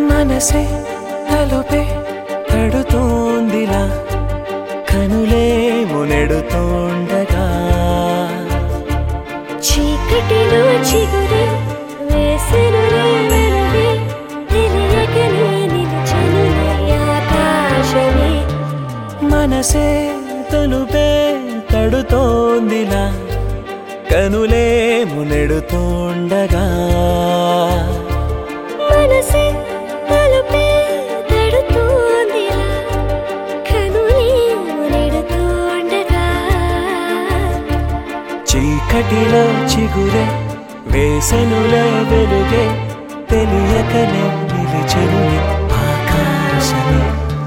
మనసే తలుపే తడుతోందిలా కనులే మునెడుతోండగా చీకటిలో చిగురే వేసెనులే వెలుగే తెలియకనే నిలిచెనులే ఆకాశమే మనసే తలుపే తడుతోందిలా కనులే మునెడుతోండగా మనసే తలుపే తడుతోందిలా కనులే నెడుతోండగా చీకటిలో చిగురే వేసెనులే వెలుగే తెలియకనే నిలిచెనులే ఆకాశమే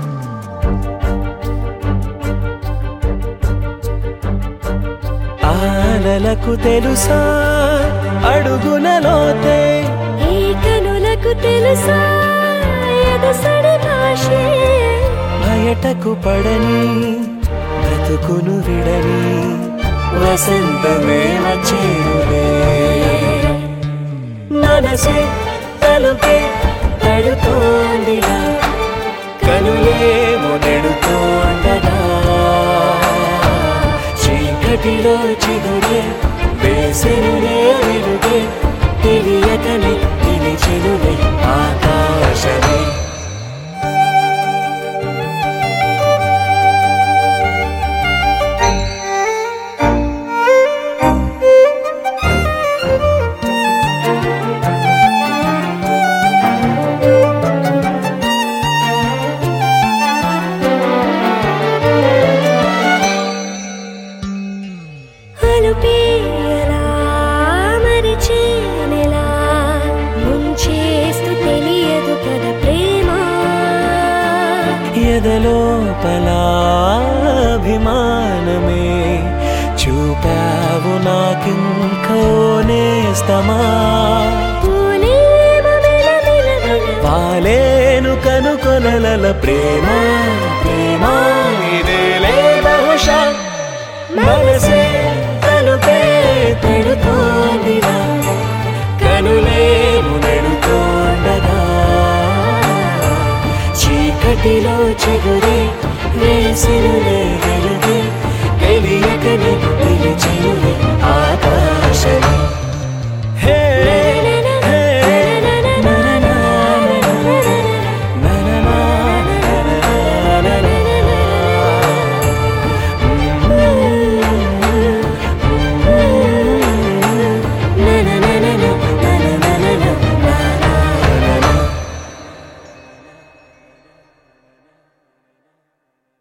ఆలలకు తెలుసా అడుగులలోతే ఈ కనులకు తెలుసా ఎదసడి భాషే బయటకు పడని బ్రతుకును విడని వసంతమే వచ్చేరులే మనసే తలుపే తడుతోందిలా కనులే మొదడుతోండగా చీకటిలో చిగురే వేసెనులే వెలుగే తెలియకని నిలిచెనులే ఆకాశమే అలుపేయలా మరిచేనెలా ముంచేస్తూ తెలియదు కదా ప్రేమ ఎదలోపల అభిమానమే చూపావు నాకింకో నేస్తమా పూలేమ మెలమెలమెల పాలేను కనుకొనల ప్రేమ ప్రేమ ఇదేలే బహుశా మనసే తలుపే తడుతోందిరా కనులే మునెడుతోండగా చీకటిలో చిగురే వేసినులే వెలుగే తెలియకని నిలిచి